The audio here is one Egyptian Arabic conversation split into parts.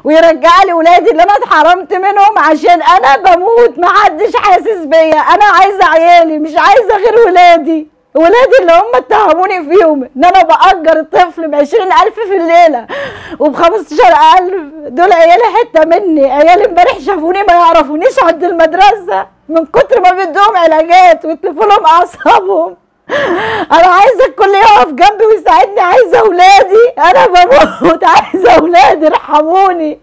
ويرجع لي ولادي اللي انا اتحرمت منهم عشان انا بموت محدش حاسس بيا انا عايزه عيالي مش عايزه غير ولادي ولادي اللي هم اتهموني فيهم ان انا باجر الطفل ب 20000 في الليله وب 15000 دول عيالي حته مني عيالي امبارح شافوني ما يعرفونيش عند المدرسه من كتر ما بدهم علاجات ويتلفوا لهم اعصابهم انا عايزه الكل يقف جنبي ويساعدني عايزه اولادي انا بموت عايزه اولادي ارحموني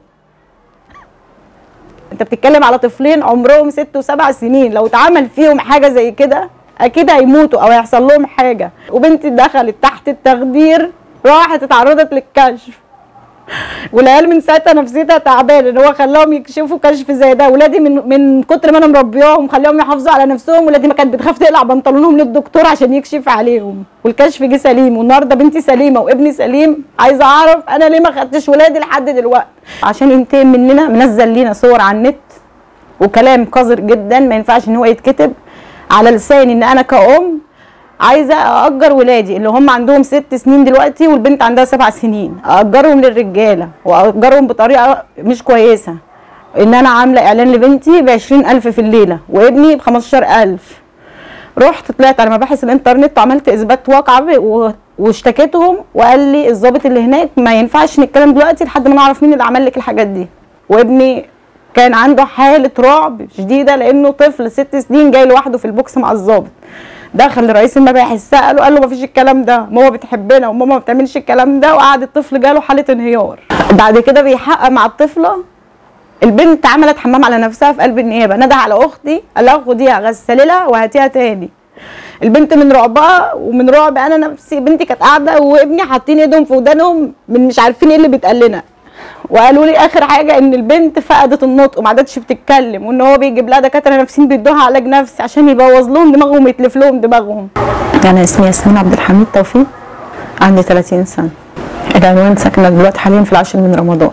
انت بتتكلم على طفلين عمرهم ست وسبع سنين لو اتعمل فيهم حاجه زي كده اكيد هيموتوا او هيحصل لهم حاجه وبنتي دخلت تحت التخدير راحت اتعرضت للكشف والعيال من ساعتها نفسيتها تعبان ان هو خلاهم يكشفوا كشف زي ده ولادي من من كتر ما انا مربياهم خليهم يحافظوا على نفسهم ولادي ما كانت بتخاف تقلع بنطلونهم للدكتور عشان يكشف عليهم والكشف جه سليم والنهارده بنتي سليمه وابني سليم عايزه اعرف انا ليه ما خدتش ولادي لحد دلوقتي عشان ينتقم مننا منزل لينا صور على النت وكلام قذر جدا ما ينفعش ان هو يتكتب على لساني ان انا كأم عايزه ااجر ولادي اللي هم عندهم ست سنين دلوقتي والبنت عندها سبع سنين ااجرهم للرجاله وااجرهم بطريقه مش كويسه ان انا عامله اعلان لبنتي ب ألف في الليله وابني ب ألف رحت طلعت على مباحث الانترنت وعملت اثبات واقعه و- واشتكيتهم وقال لي الضابط اللي هناك ما ينفعش نتكلم دلوقتي لحد ما نعرف مين اللي عمل لك الحاجات دي وابني كان عنده حاله رعب شديده لانه طفل ست سنين جاي لوحده في البوكس مع الضابط دخل لرئيس المباحث ساله قال له مفيش الكلام ده ماما بتحبنا وماما ما بتعملش الكلام ده وقعد الطفل جاله حاله انهيار بعد كده بيحقق مع الطفله البنت عملت حمام على نفسها في قلب النيابه نده على اختي قال لها خديها غسليلها وهاتيها تاني البنت من رعبها ومن رعب انا نفسي بنتي كانت قاعده وابني حاطين ايدهم في ودانهم من مش عارفين ايه اللي بيتقال لنا وقالوا لي اخر حاجه ان البنت فقدت النطق وما عادتش بتتكلم وان هو بيجيب لها دكاتره نفسيين بيدوها علاج نفسي عشان يبوظ لهم دماغهم ويتلف لهم دماغهم انا اسمي ياسمين عبد الحميد توفيق عندي 30 سنه العنوان ساكنه دلوقتي حاليا في العاشر من رمضان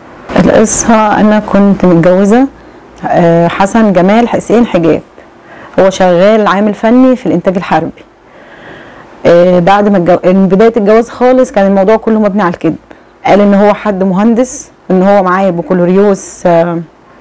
القصه انا كنت متجوزه آه، حسن جمال حسين حجاب هو شغال عامل فني في الانتاج الحربي آه، بعد ما الجو... من بدايه الجواز خالص كان الموضوع كله مبني على الكذب قال ان هو حد مهندس ان هو معاه بكالوريوس آه،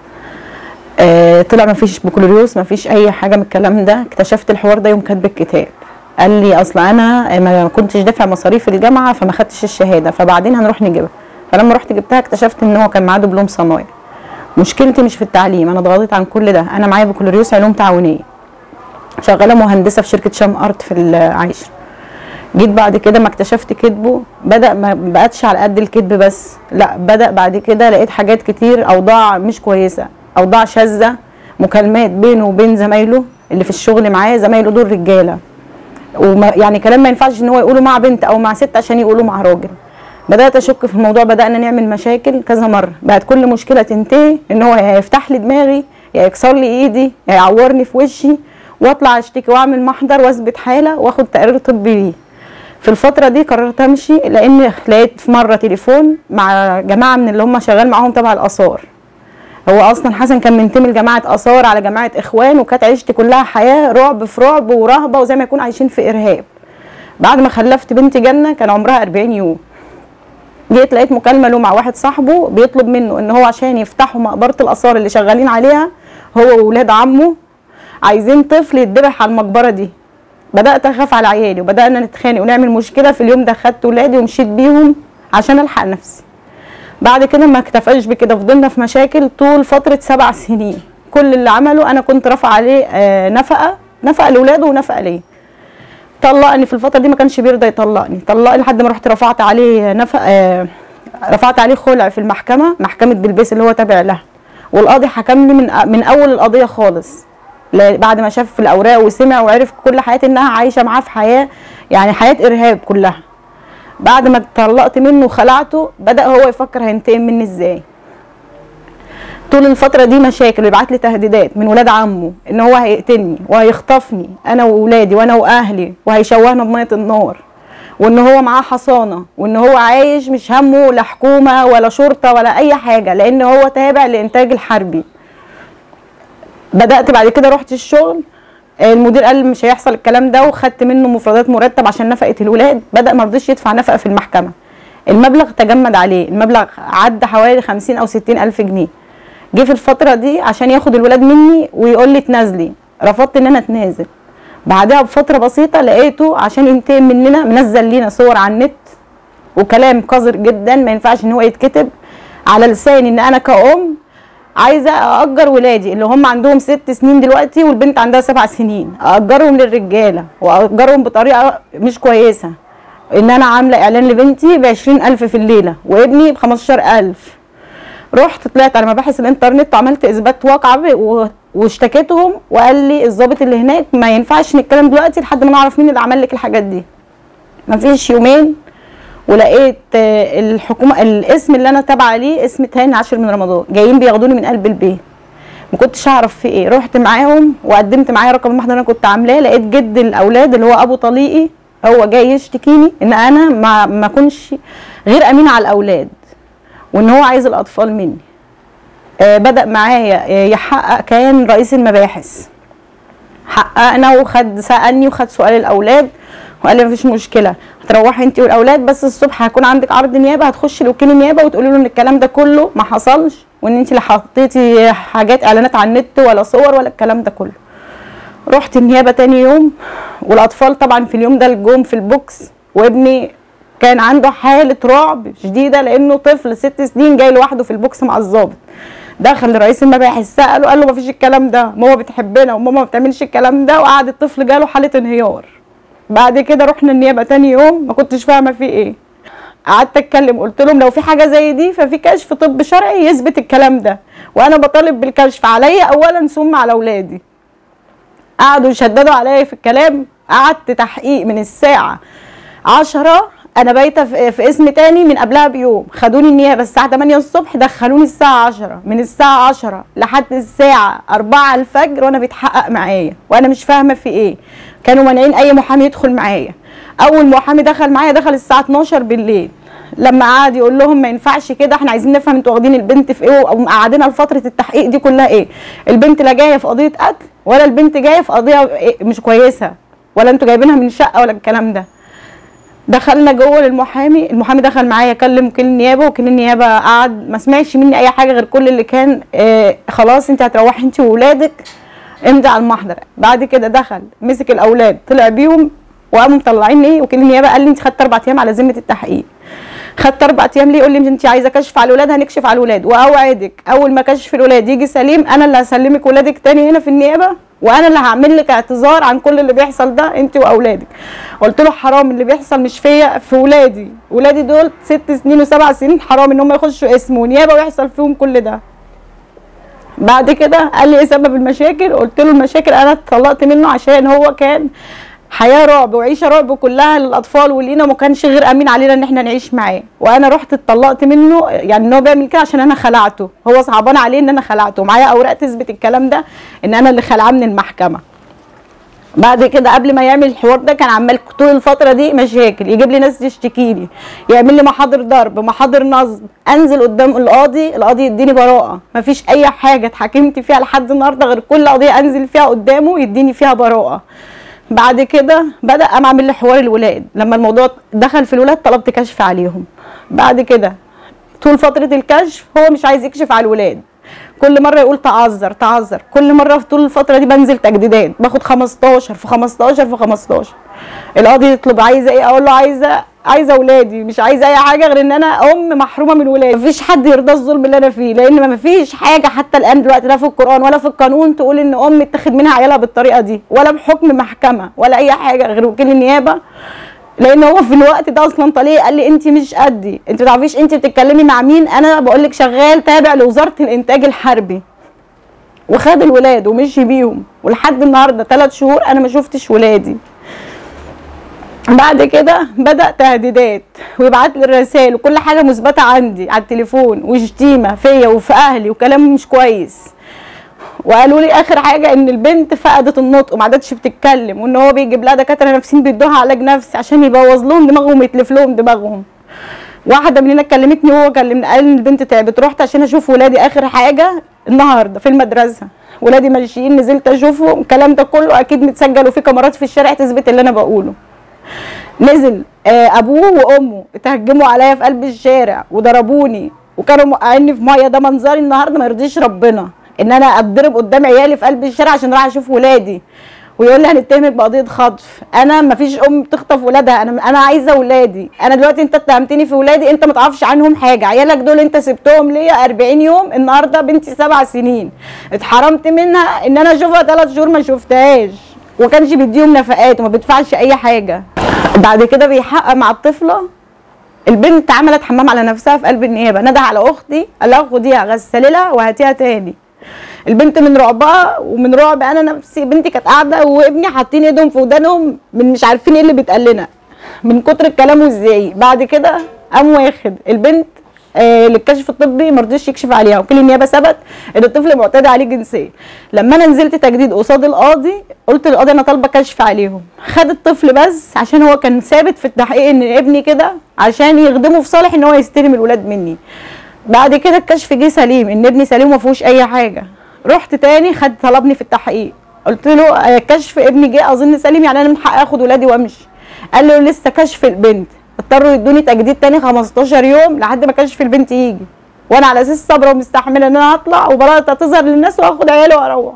آه، طلع ما فيش بكالوريوس ما فيش اي حاجه من الكلام ده اكتشفت الحوار ده يوم كاتب الكتاب قال لي اصل انا ما كنتش دافع مصاريف الجامعه فما خدتش الشهاده فبعدين هنروح نجيبها فلما رحت جبتها اكتشفت ان هو كان معاه دبلوم صنايع مشكلتي مش في التعليم انا اتغاضيت عن كل ده انا معايا بكالوريوس علوم تعاونيه شغاله مهندسه في شركه شام ارت في العاشر جيت بعد كده ما اكتشفت كذبه بدا ما بقتش على قد الكذب بس لا بدا بعد كده لقيت حاجات كتير اوضاع مش كويسه اوضاع شاذه مكالمات بينه وبين زمايله اللي في الشغل معاه زمايله دول رجاله وما يعني كلام ما ينفعش ان هو يقوله مع بنت او مع ست عشان يقوله مع راجل بدات اشك في الموضوع بدانا نعمل مشاكل كذا مره بقت كل مشكله تنتهي ان هو يا يفتح لي دماغي يا يكسر لي ايدي يا يعورني في وشي واطلع اشتكي واعمل محضر واثبت حاله واخد تقرير طبي ليه في الفترة دي قررت امشي لان لقيت في مرة تليفون مع جماعة من اللي هم شغال معاهم تبع الاثار هو اصلا حسن كان منتمي لجماعة اثار على جماعة اخوان وكانت عيشتي كلها حياة رعب في رعب ورهبة وزي ما يكون عايشين في ارهاب بعد ما خلفت بنتي جنة كان عمرها 40 يوم جيت لقيت مكالمة له مع واحد صاحبه بيطلب منه ان هو عشان يفتحوا مقبرة الاثار اللي شغالين عليها هو وولاد عمه عايزين طفل يتذبح على المقبرة دي بدات اخاف على عيالي وبدانا نتخانق ونعمل مشكله في اليوم ده خدت ولادي ومشيت بيهم عشان الحق نفسي بعد كده ما اكتفاش بكده فضلنا في مشاكل طول فتره سبع سنين كل اللي عمله انا كنت رافعه عليه آه، نفقه نفقه لاولاده ونفقه ليه طلقني في الفتره دي ما كانش بيرضى يطلقني طلقني لحد ما رحت رفعت عليه نفقه آه، رفعت عليه خلع في المحكمه محكمه بلبيس اللي هو تابع لها والقاضي حكمني من من اول القضيه خالص لا- بعد ما شاف في الاوراق وسمع وعرف كل حياتي انها عايشه معاه في حياه يعني حياه ارهاب كلها بعد ما اتطلقت منه وخلعته بدا هو يفكر هينتقم مني ازاي طول الفتره دي مشاكل ويبعت لي تهديدات من ولاد عمه ان هو هيقتلني وهيخطفني انا واولادي وانا واهلي وهيشوهنا بميه النار وان هو معاه حصانه وان هو عايش مش همه لا حكومه ولا شرطه ولا اي حاجه لان هو تابع للانتاج الحربي بدات بعد كده رحت الشغل المدير قال مش هيحصل الكلام ده وخدت منه مفردات مرتب عشان نفقه الولاد بدا ما رضيش يدفع نفقه في المحكمه المبلغ تجمد عليه المبلغ عدى حوالي خمسين او ستين الف جنيه جه في الفتره دي عشان ياخد الولاد مني ويقول لي تنازلي رفضت ان انا اتنازل بعدها بفتره بسيطه لقيته عشان ينتقم مننا منزل لينا صور على النت وكلام قذر جدا ما ينفعش ان هو يتكتب على لساني ان انا كأم عايزه ااجر ولادي اللي هم عندهم ست سنين دلوقتي والبنت عندها سبع سنين ااجرهم للرجاله وااجرهم بطريقه مش كويسه ان انا عامله اعلان لبنتي ب ألف في الليله وابني ب ألف رحت طلعت على مباحث الانترنت وعملت اثبات واقع ب- و- واشتكيتهم وقال لي الضابط اللي هناك ما ينفعش نتكلم دلوقتي لحد ما نعرف مين اللي عمل لك الحاجات دي مفيش يومين ولقيت آه، الحكومه الاسم اللي انا تابعه ليه اسم تاني عاشر من رمضان جايين بياخدوني من قلب البيت ما كنتش اعرف في ايه رحت معاهم وقدمت معايا رقم المحضر اللي انا كنت عاملاه لقيت جد الاولاد اللي هو ابو طليقي هو جاي يشتكيني ان انا ما ما كنش غير امينه على الاولاد وان هو عايز الاطفال مني آه بدا معايا آه، يحقق كان رئيس المباحث حققنا وخد سالني وخد سؤال الاولاد وقال لي مفيش مشكله هتروحي انت والاولاد بس الصبح هيكون عندك عرض نيابه هتخشي لوكيل النيابه وتقولي له ان الكلام ده كله ما حصلش وان انت اللي حطيتي حاجات اعلانات على النت ولا صور ولا الكلام ده كله رحت النيابه تاني يوم والاطفال طبعا في اليوم ده الجم في البوكس وابني كان عنده حاله رعب شديده لانه طفل ست سنين جاي لوحده في البوكس مع الضابط دخل لرئيس المباحث ساله قال له مفيش الكلام ده ماما بتحبنا وماما ما بتعملش الكلام ده وقعد الطفل جاله حاله انهيار بعد كده رحنا النيابه تاني يوم ما كنتش فاهمه في ايه قعدت اتكلم قلت لهم لو في حاجه زي دي ففي كشف طب شرعي يثبت الكلام ده وانا بطالب بالكشف عليا اولا ثم على اولادي قعدوا يشددوا عليا في الكلام قعدت تحقيق من الساعه عشرة انا بايته في, في اسم تاني من قبلها بيوم خدوني النيابه الساعه 8 الصبح دخلوني الساعه 10 من الساعه 10 لحد الساعه 4 الفجر وانا بيتحقق معايا وانا مش فاهمه في ايه كانوا مانعين اي محامي يدخل معايا اول محامي دخل معايا دخل الساعه 12 بالليل لما قعد يقول لهم ما ينفعش كده احنا عايزين نفهم انتوا واخدين البنت في ايه او مقعدينها لفتره التحقيق دي كلها ايه البنت لا جايه في قضيه قتل ولا البنت جايه في قضيه إيه مش كويسه ولا انتوا جايبينها من شقه ولا الكلام ده دخلنا جوه للمحامي المحامي دخل معايا كلم وكيل النيابه وكيل النيابه قعد ما سمعش مني اي حاجه غير كل اللي كان آه خلاص انت هتروحي انت واولادك امضي على المحضر بعد كده دخل مسك الاولاد طلع بيهم وقاموا مطلعين ايه وكيل النيابه قال لي انت خدت اربع ايام على ذمه التحقيق خدت اربع ايام ليه يقول لي انت عايزه كشف على الولاد هنكشف على الولاد واوعدك اول ما كشف الولاد يجي سليم انا اللي هسلمك ولادك تاني هنا في النيابه وانا اللي هعمل لك اعتذار عن كل اللي بيحصل ده انت واولادك قلت له حرام اللي بيحصل مش فيا في ولادي ولادي دول ست سنين وسبع سنين حرام ان هم يخشوا اسم ونيابه ويحصل فيهم كل ده بعد كده قال لي ايه سبب المشاكل قلت له المشاكل انا اتطلقت منه عشان هو كان حياه رعب وعيشه رعب كلها للاطفال ولينا وما كانش غير امين علينا ان احنا نعيش معاه وانا رحت اتطلقت منه يعني ان هو بيعمل كده عشان انا خلعته هو صعبان عليه ان انا خلعته معايا اوراق تثبت الكلام ده ان انا اللي خلعاه من المحكمه بعد كده قبل ما يعمل الحوار ده كان عمال طول الفتره دي مشاكل يجيب لي ناس تشتكي لي يعمل لي محاضر ضرب محاضر نصب انزل قدام القاضي القاضي يديني براءه مفيش اي حاجه اتحاكمت فيها لحد النهارده غير كل قضيه انزل فيها قدامه يديني فيها براءه بعد كده بدا قام عامل لي حوار الولاد لما الموضوع دخل في الولاد طلبت كشف عليهم بعد كده طول فتره الكشف هو مش عايز يكشف على الولاد كل مره يقول تعذر تعذر كل مره في طول الفتره دي بنزل تجديدات باخد 15 في 15 في 15 القاضي يطلب عايزه ايه اقول له عايزه عايزه اولادي مش عايزه اي حاجه غير ان انا ام محرومه من ولادي مفيش حد يرضى الظلم اللي انا فيه لان ما فيش حاجه حتى الان دلوقتي لا في القران ولا في القانون تقول ان ام اتخذ منها عيالها بالطريقه دي ولا بحكم محكمه ولا اي حاجه غير وكيل النيابه لان هو في الوقت ده اصلا طليق قال لي انت مش قدي انت ما تعرفيش انت بتتكلمي مع مين انا بقول لك شغال تابع لوزاره الانتاج الحربي وخد الولاد ومشي بيهم ولحد النهارده ثلاث شهور انا ما شفتش ولادي بعد كده بدا تهديدات ويبعت لي الرسائل وكل حاجه مثبته عندي على التليفون وشتيمه فيا وفي اهلي وكلام مش كويس وقالوا لي اخر حاجه ان البنت فقدت النطق وما عادتش بتتكلم وان هو بيجيب لها دكاتره نفسيين بيدوها علاج نفسي عشان يبوظ لهم دماغهم ويتلف لهم دماغهم واحده مننا كلمتني وهو كلمني قال ان البنت تعبت رحت عشان اشوف ولادي اخر حاجه النهارده في المدرسه ولادي ماشيين نزلت اشوفهم الكلام ده كله اكيد متسجل وفي كاميرات في الشارع تثبت اللي انا بقوله نزل آه، ابوه وامه اتهجموا عليا في قلب الشارع وضربوني وكانوا موقعيني في ميه ده منظري النهارده ما يرضيش ربنا ان انا اتضرب قدام عيالي في قلب الشارع عشان رايح اشوف ولادي ويقول لي هنتهمك بقضيه خطف انا ما فيش ام بتخطف ولادها انا انا عايزه ولادي انا دلوقتي انت اتهمتني في ولادي انت ما تعرفش عنهم حاجه عيالك دول انت سبتهم ليا 40 يوم النهارده بنتي سبع سنين اتحرمت منها ان انا اشوفها ثلاث شهور ما شفتهاش وما كانش بيديهم نفقات وما بيدفعش اي حاجه بعد كده بيحقق مع الطفله البنت عملت حمام على نفسها في قلب النيابه نده على اختي قال لها خديها غسلي لها وهاتيها تاني البنت من رعبها ومن رعب انا نفسي بنتي كانت قاعده وابني حاطين ايدهم في ودانهم من مش عارفين ايه اللي بيتقال لنا من كتر الكلام والزعيق بعد كده قام واخد البنت آه للكشف الطبي ما رضيش يكشف عليها وكيل النيابه ثبت ان الطفل معتدى عليه جنسيا لما انا نزلت تجديد قصاد القاضي قلت للقاضي انا طالبه كشف عليهم خد الطفل بس عشان هو كان ثابت في التحقيق ان ابني كده عشان يخدمه في صالح ان هو يستلم الولاد مني بعد كده الكشف جه سليم ان ابني سليم وما فيهوش اي حاجه رحت تاني خد طلبني في التحقيق قلت له آه، كشف ابني جه اظن سليم يعني انا من حقي اخد ولادي وامشي قال له لسه كشف البنت اضطروا يدوني تجديد تاني 15 يوم لحد ما كشف البنت يجي وانا على اساس صابره ومستحمله ان انا هطلع وبراءه تظهر للناس واخد عيالي واروح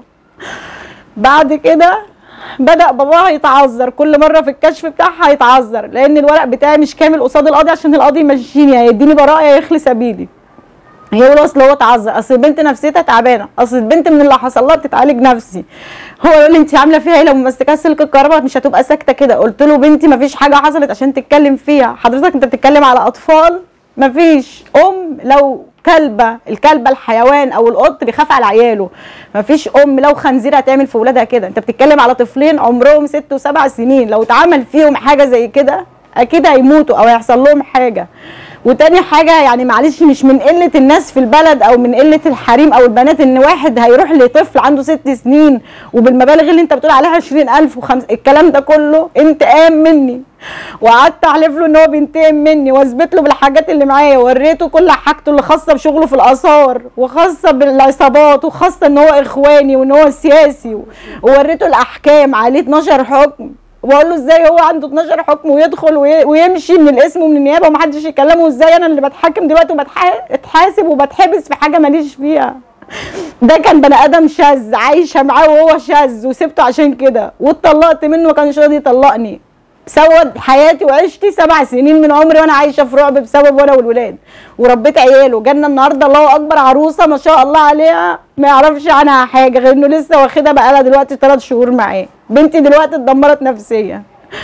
بعد كده بدا باباها يتعذر كل مره في الكشف بتاعها يتعذر لان الورق بتاعي مش كامل قصاد القاضي عشان القاضي يمشيني يا يديني براءه يا يخلي سبيلي هي يقول اصل هو اتعذر اصل البنت نفسيتها تعبانه اصل البنت من اللي حصل لها بتتعالج نفسي هو يقول لي انت عامله فيها ايه لو ممسكاها سلك الكهرباء مش هتبقى ساكته كده قلت له بنتي مفيش حاجه حصلت عشان تتكلم فيها حضرتك انت بتتكلم على اطفال مفيش ام لو كلبه الكلبه الحيوان او القط بيخاف على عياله مفيش ام لو خنزيره هتعمل في ولادها كده انت بتتكلم على طفلين عمرهم ست وسبع سنين لو اتعمل فيهم حاجه زي كده اكيد هيموتوا او هيحصل لهم حاجه وتاني حاجة يعني معلش مش من قلة الناس في البلد أو من قلة الحريم أو البنات إن واحد هيروح لطفل عنده ست سنين وبالمبالغ اللي أنت بتقول عليها عشرين ألف وخمس الكلام ده كله انتقام مني وقعدت أحلف له إن هو بينتقم مني وأثبت له بالحاجات اللي معايا ووريته كل حاجته اللي خاصة بشغله في الآثار وخاصة بالعصابات وخاصة إن هو إخواني وإن هو سياسي ووريته الأحكام عليه 12 حكم واقول له ازاي هو عنده 12 حكم ويدخل وي- ويمشي من الاسم ومن النيابه ومحدش يكلمه ازاي انا اللي بتحاكم دلوقتي وبتحاسب وبتحبس في حاجه ماليش فيها ده كان بني ادم شاذ عايشه معاه وهو شاذ وسبته عشان كده واتطلقت منه ما كانش راضي يطلقني سود حياتي وعشتي سبع سنين من عمري وانا عايشه في رعب بسبب وانا والولاد وربيت عياله جالنا النهارده الله اكبر عروسه ما شاء الله عليها ما يعرفش عنها حاجه غير انه لسه واخدها بقالها دلوقتي ثلاث شهور معاه بنتي دلوقتي اتدمرت نفسيا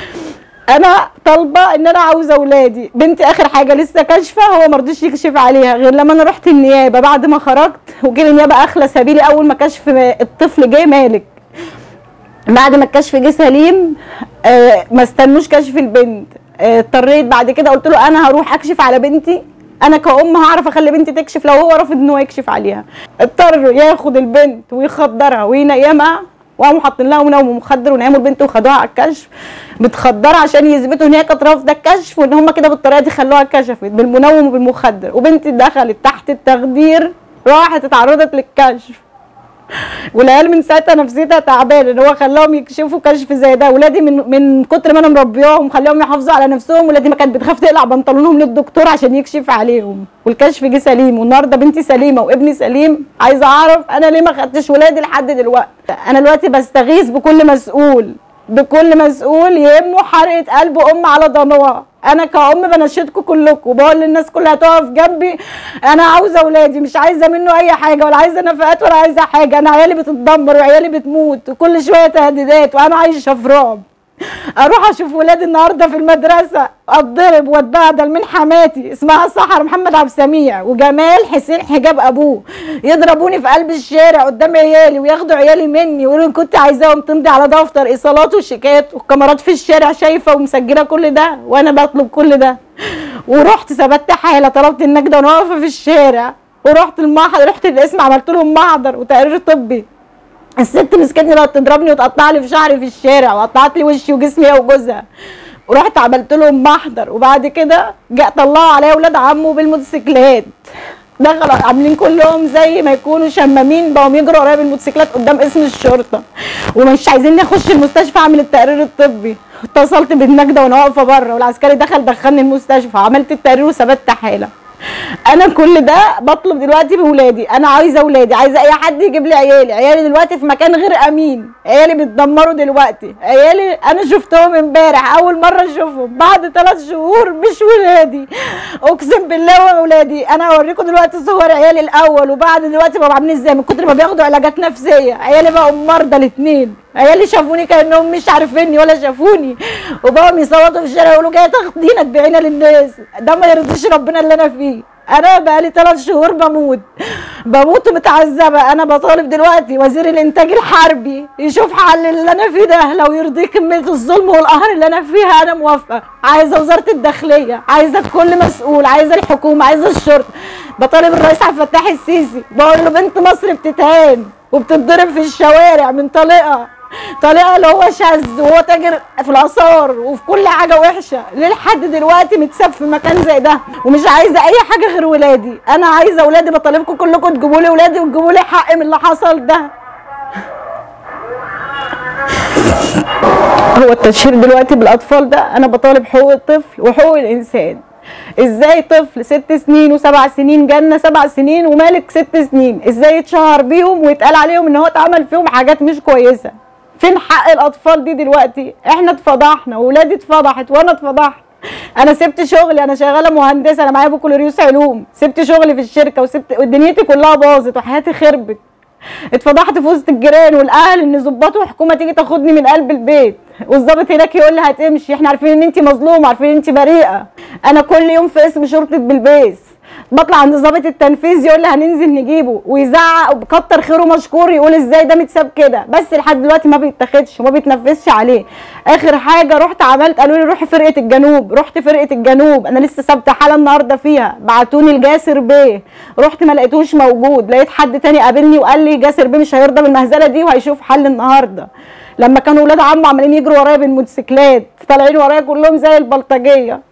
انا طالبه ان انا عاوزه اولادي بنتي اخر حاجه لسه كاشفه هو ما رضيش يكشف عليها غير لما انا رحت النيابه بعد ما خرجت وجه النيابه اخلى سبيلي اول ما كشف الطفل جه مالك بعد ما الكشف جه سليم آه ما استنوش كشف البنت آه، اضطريت بعد كده قلت له انا هروح اكشف على بنتي انا كأم هعرف اخلي بنتي تكشف لو هو رافض ان هو يكشف عليها اضطر ياخد البنت ويخدرها وينيمها وقاموا حاطين لها منوم مخدر ونيموا البنت وخدوها على الكشف متخدره عشان يثبتوا ان هي كانت رافضه الكشف وان هم كده بالطريقه دي خلوها كشفت بالمنوم وبالمخدر وبنتي دخلت تحت التخدير راحت اتعرضت للكشف والعيال من ساعتها نفسيتها تعبان ان هو خلاهم يكشفوا كشف زي ده ولادي من من كتر ما انا مربياهم خليهم يحافظوا على نفسهم ولادي ما كانت بتخاف تقلع بنطلونهم للدكتور عشان يكشف عليهم والكشف جه سليم والنهارده بنتي سليمه وابني سليم عايزه اعرف انا ليه ما خدتش ولادي لحد دلوقتي انا دلوقتي بستغيث بكل مسؤول بكل مسؤول يهمه حرقه قلب ام على ضنوها انا كأم بنشدكم كلكم وبقول للناس كلها تقف جنبي انا عاوزه اولادي مش عايزه منه اي حاجه ولا عايزه نفقات ولا عايزه حاجه انا عيالي بتتدمر وعيالي بتموت وكل شويه تهديدات وانا عايشه في رعب اروح اشوف ولادي النهارده في المدرسه اتضرب واتبهدل من حماتي اسمها سحر محمد عبد السميع وجمال حسين حجاب ابوه يضربوني في قلب الشارع قدام عيالي وياخدوا عيالي مني ويقولوا إن كنت عايزاهم تمضي على دفتر ايصالات وشيكات والكاميرات في الشارع شايفه ومسجله كل ده وانا بطلب كل ده ورحت ثبت حاله طلبت النجده وانا واقفه في الشارع ورحت المحضر رحت القسم عملت لهم محضر وتقرير طبي الست مسكتني بقت تضربني وتقطع لي في شعري في الشارع وقطعت لي وشي وجسمي هي وجوزها ورحت عملت لهم محضر وبعد كده جاء طلعوا عليا ولاد عمه بالموتوسيكلات دخلوا عاملين كلهم زي ما يكونوا شمامين بقوا يجروا ورايا بالموتوسيكلات قدام اسم الشرطه ومش عايزين نخش المستشفى اعمل التقرير الطبي اتصلت بالنجدة وانا واقفه بره والعسكري دخل دخلني المستشفى عملت التقرير وثبت حاله انا كل ده بطلب دلوقتي بولادي انا عايزه اولادي عايزه اي حد يجيب لي عيالي عيالي دلوقتي في مكان غير امين عيالي بيتدمروا دلوقتي عيالي انا شفتهم امبارح اول مره اشوفهم بعد ثلاث شهور مش ولادي اقسم بالله ولادي انا هوريكم دلوقتي صور عيالي الاول وبعد دلوقتي بقوا عاملين ازاي من كتر ما بياخدوا علاجات نفسيه عيالي بقوا مرضى الاثنين عيالي شافوني كانهم مش عارفيني ولا شافوني وبقوا يصوتوا في الشارع يقولوا جايه تاخدينا تبيعينا للناس ده ما يرضيش ربنا اللي انا فيه انا بقالي ثلاث شهور بموت بموت متعذبه انا بطالب دلوقتي وزير الانتاج الحربي يشوف حل اللي انا فيه ده لو يرضيه كميه الظلم والقهر اللي انا فيها انا موافقه عايزه وزاره الداخليه عايزه كل مسؤول عايزه الحكومه عايزه الشرطه بطالب الرئيس عبد الفتاح السيسي بقول له بنت مصر بتتهان وبتتضرب في الشوارع من طليقه طليقه اللي هو شاذ وهو تاجر في الاثار وفي كل حاجه وحشه ليه لحد دلوقتي متساب في مكان زي ده ومش عايزه اي حاجه غير ولادي انا عايزه ولادي بطالبكم كلكم تجيبوا لي ولادي وتجيبوا لي حق من اللي حصل ده هو التشهير دلوقتي بالاطفال ده انا بطالب حقوق الطفل وحقوق الانسان ازاي طفل ست سنين وسبع سنين جنة سبع سنين ومالك ست سنين ازاي يتشهر بيهم ويتقال عليهم ان هو اتعمل فيهم حاجات مش كويسه فين حق الاطفال دي دلوقتي احنا اتفضحنا وولادي اتفضحت وانا اتفضحت انا سبت شغلي انا شغاله مهندسه انا معايا بكالوريوس علوم سبت شغلي في الشركه وسبت ودنيتي كلها باظت وحياتي خربت اتفضحت في وسط الجيران والاهل ان ظباط وحكومه تيجي تاخدني من قلب البيت والظابط هناك يقول لي هتمشي احنا عارفين ان انت مظلومه عارفين ان انت بريئه انا كل يوم في اسم شرطه بلبيس بطلع عند ظابط التنفيذ يقول لي هننزل نجيبه ويزعق وكتر خيره مشكور يقول ازاي ده متساب كده بس لحد دلوقتي ما بيتاخدش وما بيتنفذش عليه اخر حاجه رحت عملت قالوا لي روحي فرقه الجنوب رحت فرقه الجنوب انا لسه ثابته حاله النهارده فيها بعتوني لجاسر بيه رحت ما لقيتوش موجود لقيت حد تاني قابلني وقال لي جاسر بيه مش هيرضى بالمهزله دي وهيشوف حل النهارده لما كانوا ولاد عمه عمالين يجروا ورايا بالموتوسيكلات طالعين ورايا كلهم زي البلطجيه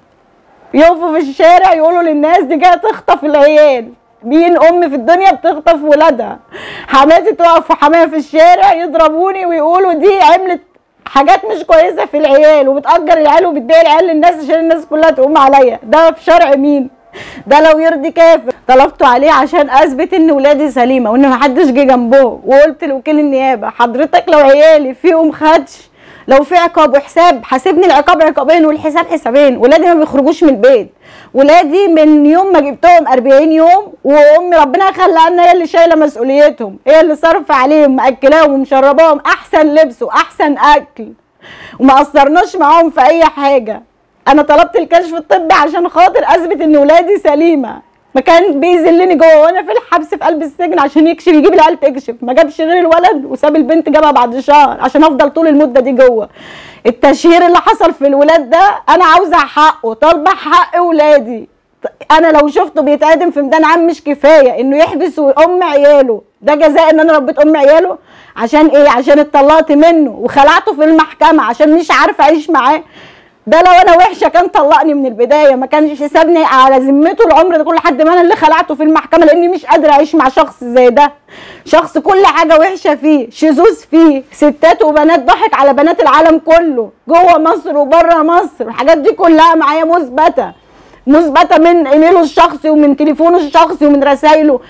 يقفوا في الشارع يقولوا للناس دي جايه تخطف العيال مين ام في الدنيا بتخطف ولادها حماتي تقف وحماية في الشارع يضربوني ويقولوا دي عملت حاجات مش كويسه في العيال وبتاجر العيال وبتبيع العيال للناس عشان الناس كلها تقوم عليا ده في شرع مين ده لو يرضي كافر طلبته عليه عشان اثبت ان ولادي سليمه وان محدش جه جنبهم وقلت لوكيل النيابه حضرتك لو عيالي فيهم خدش لو في عقاب وحساب حاسبني العقاب عقابين والحساب حسابين ولادي ما بيخرجوش من البيت ولادي من يوم ما جبتهم 40 يوم وامي ربنا يخليها لنا هي اللي شايله مسؤوليتهم هي اللي صرف عليهم مأكلاهم ومشرباهم احسن لبس واحسن اكل وما قصرناش معاهم في اي حاجه انا طلبت الكشف الطبي عشان خاطر اثبت ان ولادي سليمه ما كان بيذلني جوه وانا في الحبس في قلب السجن عشان يكشف يجيب العيال تكشف ما جابش غير الولد وساب البنت جابها بعد شهر عشان افضل طول المده دي جوه التشهير اللي حصل في الولاد ده انا عاوزه حقه طالبه حق ولادي انا لو شفته بيتعدم في ميدان عام مش كفايه انه يحبس ام عياله ده جزاء ان انا ربيت ام عياله عشان ايه عشان اتطلقت منه وخلعته في المحكمه عشان مش عارفه اعيش معاه ده لو انا وحشه كان طلقني من البدايه ما كانش سابني على ذمته العمر ده كل لحد ما انا اللي خلعته في المحكمه لاني مش قادره اعيش مع شخص زي ده شخص كل حاجه وحشه فيه شذوذ فيه ستات وبنات ضحك على بنات العالم كله جوه مصر وبره مصر الحاجات دي كلها معايا مثبته مثبته من ايميله الشخصي ومن تليفونه الشخصي ومن رسايله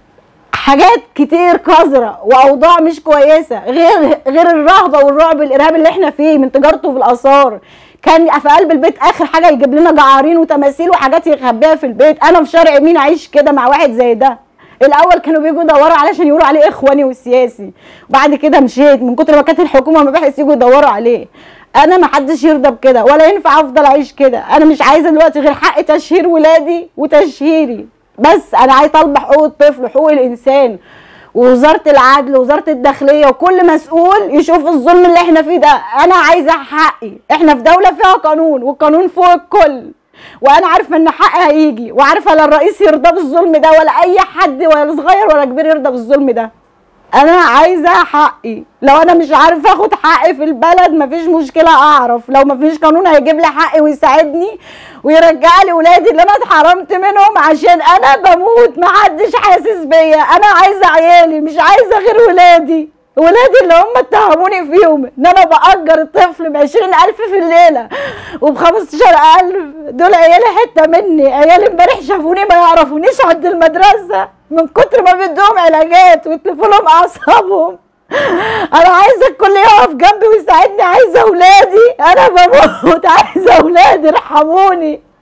حاجات كتير قذرة واوضاع مش كويسه غير غير الرهبه والرعب الارهاب اللي احنا فيه من تجارته في الاثار كان في قلب البيت اخر حاجه يجيب لنا جعارين وتماثيل وحاجات يخبيها في البيت انا في شارع مين اعيش كده مع واحد زي ده الاول كانوا بيجوا يدوروا علشان يقولوا عليه اخواني وسياسي وبعد كده مشيت من كتر ما كانت الحكومه مباحث يجوا يدوروا عليه انا ما حدش يرضى بكده ولا ينفع افضل اعيش كده انا مش عايزه دلوقتي غير حق تشهير ولادي وتشهيري بس انا عايزه طالبه حقوق الطفل وحقوق الانسان ووزاره العدل ووزاره الداخليه وكل مسؤول يشوف الظلم اللي احنا فيه ده انا عايزه حقي احنا في دوله فيها قانون والقانون فوق الكل وانا عارفه ان حقي هيجي وعارفه لا الرئيس يرضى بالظلم ده ولا اي حد ولا صغير ولا كبير يرضى بالظلم ده انا عايزه حقي لو انا مش عارفه اخد حقي في البلد مفيش مشكله اعرف لو مفيش قانون هيجيب لي حقي ويساعدني ويرجع لي ولادي اللي انا اتحرمت منهم عشان انا بموت محدش حاسس بيا انا عايزه عيالي مش عايزه غير ولادي ولادي اللي هم اتهموني فيهم ان انا باجر الطفل ب 20000 في الليله وب 15000 دول عيالي حته مني عيالي امبارح شافوني ما يعرفونيش عند المدرسه من كتر ما بدهم علاجات ويتلفوا لهم اعصابهم انا عايزه الكل يقف جنبي ويساعدني عايزه اولادي انا بموت عايزه اولادي ارحموني